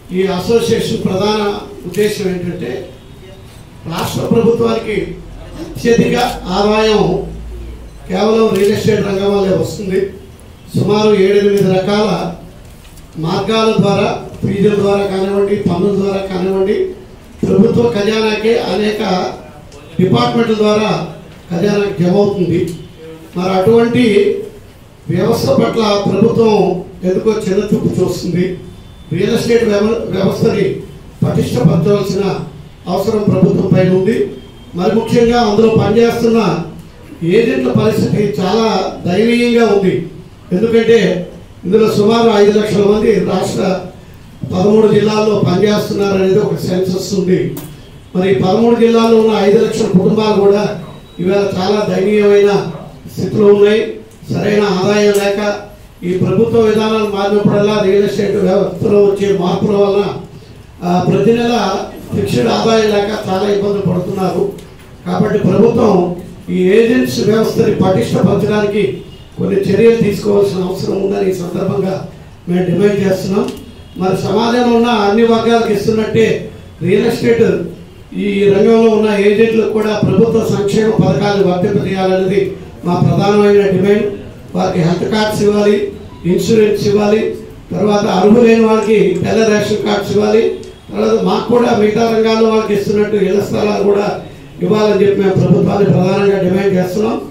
ఈ అసోసియేషన్ ప్రధాన ఉద్దేశం ఏంటంటే రాష్ట్ర ప్రభుత్వానికి అత్యధిక ఆదాయం కేవలం రియల్ ఎస్టేట్ రంగం వల్లే వస్తుంది సుమారు ఏడెనిమిది రకాల మార్గాల ద్వారా ఫీజుల ద్వారా కానివ్వండి పన్నుల ద్వారా కానివ్వండి ప్రభుత్వ ఖజానాకే అనేక డిపార్ట్మెంట్ల ద్వారా ఖజానాకి జమ అవుతుంది మరి అటువంటి వ్యవస్థ పట్ల ప్రభుత్వం ఎందుకో చిన్న చూపు చూస్తుంది రియల్ ఎస్టేట్ వ్యవ- వ్యవస్థని పటిష్టపరచవలసిన అవసరం ప్రభుత్వం పైన ఉంది మరి ముఖ్యంగా అందులో పనిచేస్తున్న ఏజెంట్ల పరిస్థితి చాలా దయనీయంగా ఉంది ఎందుకంటే ఇందులో సుమారు ఐదు లక్షల మంది రాష్ట్ర పదమూడు జిల్లాల్లో పనిచేస్తున్నారు అనేది ఒక సెన్సస్ ఉంది మరి ఈ పదమూడు జిల్లాల్లో ఉన్న ఐదు లక్షల కుటుంబాలు కూడా ఇవాళ చాలా దయనీయమైన స్థితిలో ఉన్నాయి సరైన ఆదాయం లేక ఈ ప్రభుత్వ విధానాలు మారినప్పుడల్లా రియల్ ఎస్టేట్ వ్యవస్థలో వచ్చే మార్పుల వలన ఆ, ప్రతి నెల ఫిక్స్డ్ ఆదాయం లేక చాలా ఇబ్బందులు పడుతున్నారు కాబట్టి ప్రభుత్వం ఈ ఏజెంట్స్ వ్యవస్థని పటిష్టపరచడానికి కొన్ని చర్యలు తీసుకోవాల్సిన అవసరం ఉందని ఈ సందర్భంగా మేము డిమాండ్ చేస్తున్నాం మరి సమాజంలో ఉన్న అన్ని వర్గాలకు ఇస్తున్నట్టే రియల్ ఎస్టేట్ ఈ రంగంలో ఉన్న ఏజెంట్లకు కూడా ప్రభుత్వ సంక్షేమ పథకాలు వర్తింపజేయాలనేది మా ప్రధానమైన డిమాండ్ వారికి హెల్త్ కార్డ్స్ ఇవ్వాలి ఇన్సూరెన్స్ ఇవ్వాలి తర్వాత అర్హులైన వాళ్ళకి తెల్ల రేషన్ కార్డ్స్ ఇవ్వాలి తర్వాత మాకు కూడా మిగతా రంగాల్లో వాళ్ళకి ఇస్తున్నట్టు ఇళ్ల స్థలాలు కూడా ఇవ్వాలని చెప్పి మేము ప్రభుత్వాన్ని ప్రధానంగా డిమాండ్ చేస్తున్నాం